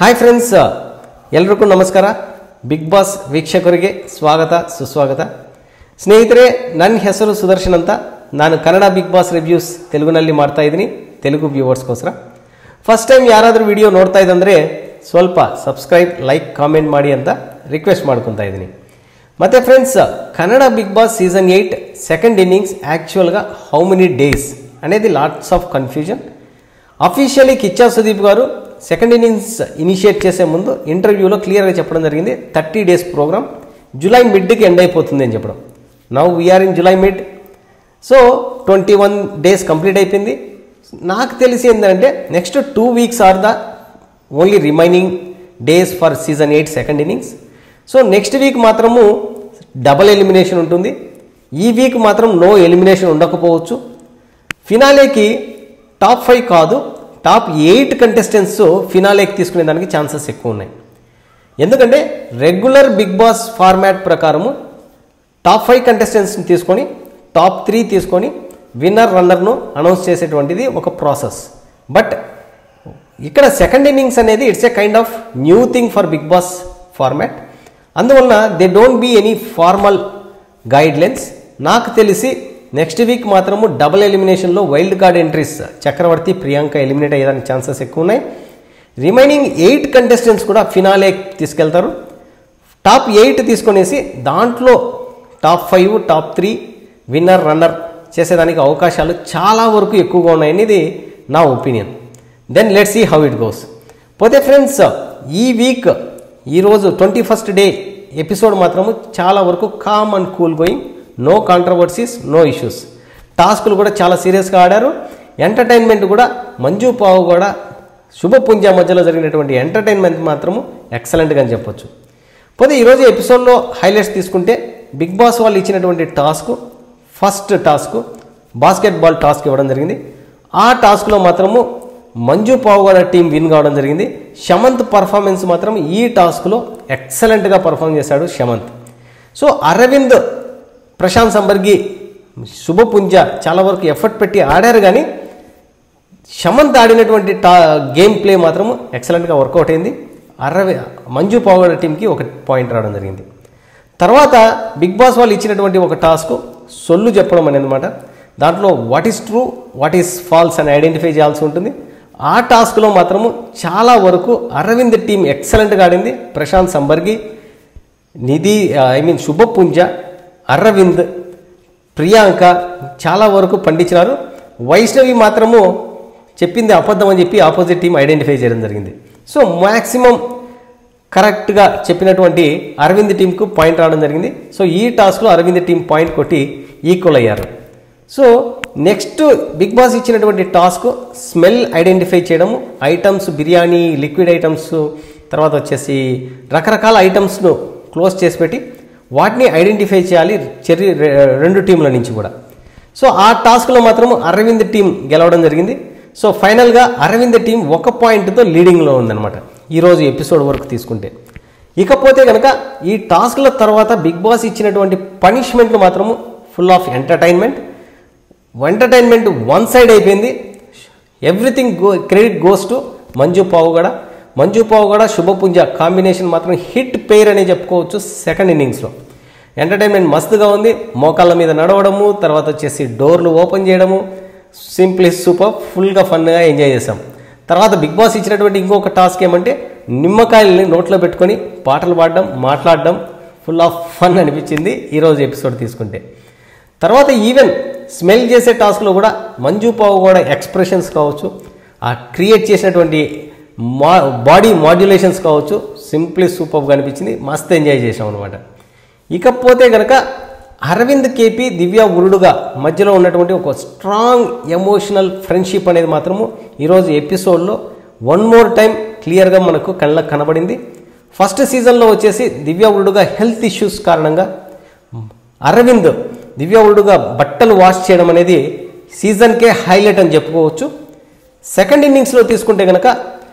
hi friends ಎಲ್ರಿಗೂ ನಮಸ್ಕಾರ big boss ವೀಕ್ಷಕರಿಗೆ ಸ್ವಾಗತ ಸುಸ್ವಾಗತ ಸ್ನೇಹಿತರೆ ನನ್ನ ಹೆಸರು ಸುದರ್ಶನ್ ಅಂತ ನಾನು ಕನ್ನಡ ಬಿಗ್ ಬಾಸ್ ರಿವ್ಯೂಸ್ ತೆಲುಗುನಲ್ಲಿ ಮಾಡ್ತಾ ಇದ್ದೀನಿ ತೆಲುಗು ವ್ಯೂವರ್ಸ್ಗೋಸ್ಕರ ಫಸ್ಟ್ ಟೈಮ್ ಯಾರಾದರೂ ವಿಡಿಯೋ ನೋಡ್ತಾ ಇದ್ದಂದರೆ ಸ್ವಲ್ಪ ಸಬ್ಸ್ಕ್ರೈಬ್ ಲೈಕ್ ಕಾಮೆಂಟ್ ಮಾಡಿ ಅಂತ ರಿಕ್ವೆಸ್ಟ್ ಮಾಡ್ಕೊತಾ ಇದ್ದೀನಿ ಮತ್ತು friends Kannada Bigg Boss season eight second innings యాక్చువల్గా హౌ మెనీ డేస్ అనేది lots of confusion officially Kiccha Sudeep garu second innings initiate చేసే ముందు ఇంటర్వ్యూలో క్లియర్గా చెప్పడం జరిగింది థర్టీ డేస్ ప్రోగ్రామ్ జూలై మిడ్కి ఎండ్ అయిపోతుంది అని చెప్పడం now we are in July mid so twenty one days complete అయిపోయింది నాకు తెలిసి ఏంటంటే next two weeks are the only remaining days for season eight second innings so next week మాత్రము double elimination ఉంటుంది ఈ వీక్ మాత్రం నో ఎలిమినేషన్ ఉండకపోవచ్చు ఫినాలేకి టాప్ ఫైవ్ కాదు టాప్ ఎయిట్ కంటెస్టెంట్స్ ఫినాలేకి తీసుకునే దానికి ఛాన్సెస్ ఎక్కువ ఉన్నాయి ఎందుకంటే రెగ్యులర్ బిగ్ బాస్ ఫార్మాట్ ప్రకారము టాప్ ఫైవ్ కంటెస్టెంట్స్ని తీసుకొని టాప్ త్రీ తీసుకొని విన్నర్ రన్నర్ను అనౌన్స్ చేసేటువంటిది ఒక ప్రాసెస్ బట్ ఇక్కడ సెకండ్ ఇన్నింగ్స్ అనేది it's a kind of new thing for Bigg Boss format అందువలన they don't be any formal guidelines నాకు తెలిసి నెక్స్ట్ వీక్ మాత్రము డబుల్ ఎలిమినేషన్లో wild card entries Chakravarthy Priyanka eliminate అయ్యేదానికి ఛాన్సెస్ ఎక్కువ ఉన్నాయి రిమైనింగ్ ఎయిట్ కంటెస్టెంట్స్ కూడా ఫినాలే తీసుకెళ్తారు టాప్ ఎయిట్ తీసుకొనేసి దాంట్లో top five top three winner runner చేసేదానికి అవకాశాలు చాలా వరకు ఎక్కువగా ఉన్నాయనేది నా opinion then let see how it goes పోతే ఫ్రెండ్స్ ఈ వీక్ ఈరోజు ట్వంటీ ఫస్ట్ డే ఎపిసోడ్ మాత్రము చాలా వరకు calm and cool going no controversies no issues టాస్కులు కూడా చాలా సీరియస్గా ఆడారు ఎంటర్టైన్మెంట్ కూడా మంజు పావు కూడా శుభపుంజ మధ్యలో జరిగినటువంటి ఎంటర్టైన్మెంట్ మాత్రము ఎక్సలెంట్గా అని చెప్పొచ్చు పోతే ఈరోజు ఎపిసోడ్లో హైలైట్స్ తీసుకుంటే బిగ్ బాస్ వాళ్ళు ఇచ్చినటువంటి task first task basketball task ఇవ్వడం జరిగింది ఆ టాస్క్లో మాత్రము మంజు పావుగడ టీం విన్ కావడం జరిగింది శమంత్ పర్ఫార్మెన్స్ మాత్రం ఈ టాస్క్లో ఎక్సలెంట్గా పర్ఫామ్ చేశాడు శమంత్ సో అరవింద్ ప్రశాంత్ సంబర్గి శుభపుంజ చాలా వరకు ఎఫర్ట్ పెట్టి ఆడారు కానీ శమంత్ ఆడినటువంటి టా గేమ్ ప్లే మాత్రం ఎక్సలెంట్గా వర్కౌట్ అయింది అరవై మంజు పావుగడ టీంకి ఒక పాయింట్ రావడం జరిగింది తర్వాత బిగ్ బాస్ వాళ్ళు ఇచ్చినటువంటి ఒక టాస్క్ సొల్లు చెప్పడం అనేది అనమాట దాంట్లో what is true what is false అని ఐడెంటిఫై చేయాల్సి ఉంటుంది ఆ టాస్క్లో మాత్రము చాలా వరకు అరవింద్ టీం ఎక్సలెంట్గా ఆడింది ప్రశాంత్ సంబర్గి నిధి ఐ మీన్ శుభపుంజ అరవింద్ ప్రియాంక చాలా వరకు పండించినారు వైష్ణవి మాత్రము చెప్పింది అబద్ధం అని చెప్పి ఆపోజిట్ టీం ఐడెంటిఫై చేయడం జరిగింది సో మ్యాక్సిమం కరెక్ట్గా చెప్పినటువంటి అరవింద్ టీంకు పాయింట్ రావడం జరిగింది సో ఈ టాస్క్లో అరవింద్ టీం పాయింట్ కొట్టి ఈక్వల్ అయ్యారు సో నెక్స్ట్ బిగ్ బాస్ ఇచ్చినటువంటి టాస్క్ స్మెల్ ఐడెంటిఫై చేయడము ఐటమ్స్ బిర్యానీ లిక్విడ్ ఐటమ్స్ తర్వాత వచ్చేసి రకరకాల ఐటమ్స్ను క్లోజ్ చేసి పెట్టి వాటిని ఐడెంటిఫై చేయాలి చెర్రీ రెండు టీంల నుంచి కూడా సో ఆ టాస్క్లో మాత్రం అరవింద్ టీం గెలవడం జరిగింది సో ఫైనల్గా అరవింద్ టీం ఒక పాయింట్తో లీడింగ్లో ఉందన్నమాట ఈరోజు ఎపిసోడ్ వరకు తీసుకుంటే ఇకపోతే కనుక ఈ టాస్క్ల తర్వాత బిగ్ బాస్ ఇచ్చినటువంటి పనిష్మెంట్లు మాత్రము full of entertainment entertainment one side అయిపోయింది everything go credit goes to Manju Pavagada Manju Pavagada Shubha Poonja combination మాత్రం హిట్ పేర్ అనే చెప్పుకోవచ్చు సెకండ్ ఇన్నింగ్స్లో ఎంటర్టైన్మెంట్ మస్తుగా ఉంది మోకాళ్ళ మీద నడవడము తర్వాత వచ్చేసి డోర్లు ఓపెన్ చేయడము సింప్లీ సూపర్ ఫుల్గా ఫన్గా ఎంజాయ్ చేసాం తర్వాత బిగ్ బాస్ ఇచ్చినటువంటి ఇంకొక టాస్క్ ఏమంటే నిమ్మకాయల్ని నోట్లో పెట్టుకొని పాటలు పాడడం మాట్లాడడం ఫుల్ ఆఫ్ ఫన్ అనిపించింది ఈరోజు ఎపిసోడ్ తీసుకుంటే తర్వాత ఈవెన్ స్మెల్ చేసే టాస్క్లో కూడా మంజు పావు కూడా ఎక్స్ప్రెషన్స్ కావచ్చు ఆ క్రియేట్ చేసినటువంటి మా బాడీ మాడ్యులేషన్స్ కావచ్చు సింప్లీ సూపర్గా అనిపించింది మస్త్ ఎంజాయ్ చేసాం అనమాట ఇకపోతే కనుక అరవింద్ కేపీ దివ్య ఉరుడుగా మధ్యలో ఉన్నటువంటి ఒక స్ట్రాంగ్ ఎమోషనల్ ఫ్రెండ్షిప్ అనేది మాత్రము ఈరోజు ఎపిసోడ్లో వన్ మోర్ టైం క్లియర్గా మనకు కళ్ళకు కనబడింది ఫస్ట్ సీజన్లో వచ్చేసి దివ్య ఉరుడుగా హెల్త్ ఇష్యూస్ కారణంగా అరవింద్ దివ్య ఉరుడుగా బట్టలు వాష్ చేయడం అనేది సీజన్కే హైలైట్ అని చెప్పుకోవచ్చు సెకండ్ ఇన్నింగ్స్లో తీసుకుంటే కనుక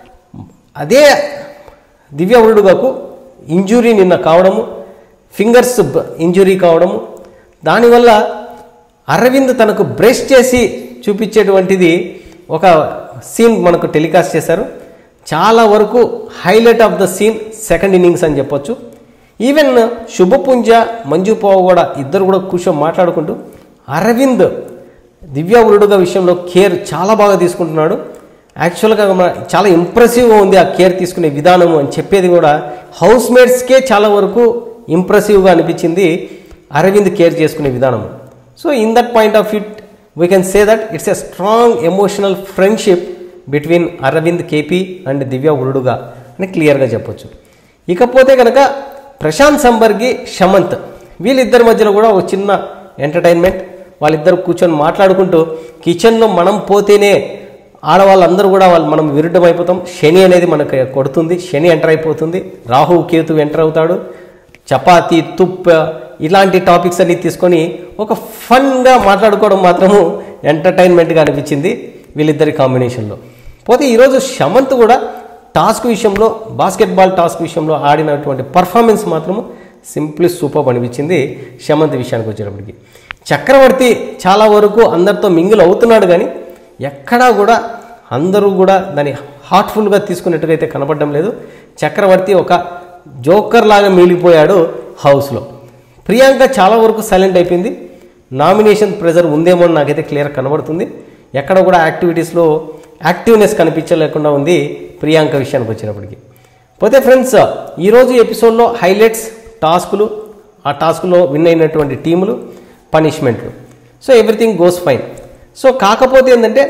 అదే దివ్య ఉరుడుగాకు ఇంజురీ నిన్న కావడము ఫింగర్స్ ఇంజురీ కావడము దానివల్ల అరవింద్ తనకు బ్రష్ చేసి చూపించేటువంటిది ఒక సీన్ మనకు టెలికాస్ట్ చేశారు చాలా వరకు highlight of the scene second innings అని చెప్పొచ్చు ఈవెన్ శుభపుంజ మంజు పావు కూడా ఇద్దరు కూడా కూర్చొని మాట్లాడుకుంటూ అరవింద్ దివ్యావరుడుగా విషయంలో కేర్ చాలా బాగా తీసుకుంటున్నాడు యాక్చువల్గా మన- చాలా ఇంప్రెసివ్గా ఉంది ఆ కేర్ తీసుకునే విధానము అని చెప్పేది కూడా హౌస్ మేట్స్కే చాలా వరకు ఇంప్రెసివ్గా అనిపించింది అరవింద్ కేర్ చేసుకునే విధానం so in that point of it we can say that it's a strong emotional friendship between Aravind KP and Divya Uruduga అని క్లియర్గా చెప్పొచ్చు ఇకపోతే కనుక ప్రశాంత్ సంబర్గి షమంత్ వీళ్ళిద్దరి మధ్యలో కూడా ఒక చిన్న ఎంటర్టైన్మెంట్ వాళ్ళిద్దరు కూర్చొని మాట్లాడుకుంటూ కిచెన్లో మనం పోతేనే ఆడవాళ్ళందరూ కూడా వాళ్ళు మనం విరుద్ధం అయిపోతాం శని అనేది మనకు కొడుతుంది శని ఎంటర్ అయిపోతుంది రాహు కేతు ఎంటర్ అవుతాడు చపాతి తుప్ప ఇలాంటి టాపిక్స్ అన్ని తీసుకొని ఒక ఫన్గా మాట్లాడుకోవడం మాత్రము ఎంటర్టైన్మెంట్గా అనిపించింది వీళ్ళిద్దరి కాంబినేషన్లో పోతే ఈరోజు శమంత్ కూడా టాస్క్ విషయంలో బాస్కెట్బాల్ టాస్క్ విషయంలో ఆడినటువంటి పర్ఫార్మెన్స్ మాత్రము సింప్లీ సూపర్ అనిపించింది శమంత్ విషయానికి వచ్చేటప్పటికి చక్రవర్తి చాలా వరకు అందరితో మింగిల్ అవుతున్నాడు కానీ ఎక్కడా కూడా అందరూ కూడా దాన్ని హార్ట్ఫుల్గా తీసుకున్నట్టుగా అయితే కనపడడం లేదు చక్రవర్తి ఒక జోకర్ లాగా మిగిలిపోయాడు హౌస్లో ప్రియాంక చాలా వరకు సైలెంట్ అయిపోయింది నామినేషన్ ప్రెజర్ ఉందేమో అని నాకైతే క్లియర్ కనబడుతుంది ఎక్కడ కూడా యాక్టివిటీస్లో యాక్టివ్నెస్ కనిపించలేకుండా ఉంది ప్రియాంక విషయానికి వచ్చినప్పటికి పోతే ఫ్రెండ్స్ ఈరోజు ఎపిసోడ్లో హైలైట్స్ టాస్కులు ఆ టాస్క్లో విన్ అయినటువంటి టీములు పనిష్మెంట్లు so everything goes fine so కాకపోతే ఏంటంటే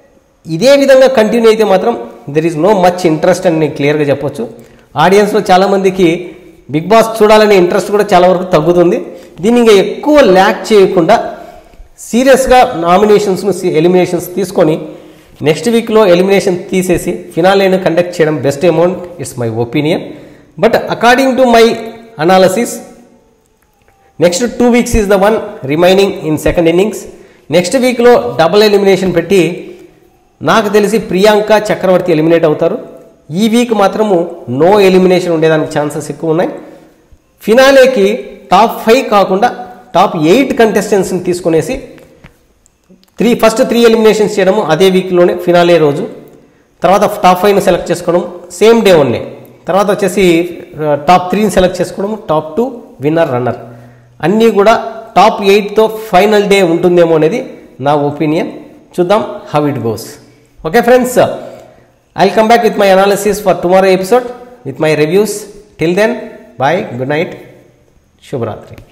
ఇదే విధంగా కంటిన్యూ అయితే మాత్రం there is no much interest అని నేను క్లియర్గా చెప్పొచ్చు ఆడియన్స్లో చాలామందికి బిగ్ బాస్ చూడాలనే ఇంట్రెస్ట్ కూడా చాలా వరకు తగ్గుతుంది దీన్ని ఇంకా ఎక్కువ ల్యాక్ చేయకుండా సీరియస్గా నామినేషన్స్ను ఎలిమినేషన్స్ తీసుకొని నెక్స్ట్ వీక్లో ఎలిమినేషన్ తీసేసి ఫినాలేను కండక్ట్ చేయడం best amount it's my opinion but according to my analysis next two weeks is the one remaining in second innings next వీక్లో డబుల్ ఎలిమినేషన్ పెట్టి నాకు తెలిసి ప్రియాంక చక్రవర్తి ఎలిమినేట్ అవుతారు ఈ వీక్ మాత్రము నో ఎలిమినేషన్ ఉండేదానికి ఛాన్సెస్ ఎక్కువ ఉన్నాయి ఫినాలేకి టాప్ ఫైవ్ కాకుండా టాప్ ఎయిట్ కంటెస్టెంట్స్ని తీసుకునేసి త్రీ ఫస్ట్ త్రీ ఎలిమినేషన్స్ చేయడము అదే వీక్లోనే ఫినాలే రోజు తర్వాత టాప్ ఫైవ్ని సెలెక్ట్ చేసుకోవడం సేమ్ డే ఓన్లీ తర్వాత వచ్చేసి టాప్ త్రీని సెలెక్ట్ చేసుకోవడం టాప్ టూ విన్నర్ రన్నర్ అన్నీ కూడా టాప్ ఎయిట్తో ఫైనల్ డే ఉంటుందేమో అనేది నా ఒపీనియన్ చూద్దాం how it goes okay friends I come back with my analysis for tomorrow episode with my reviews till then bye good night శుభరాత్రి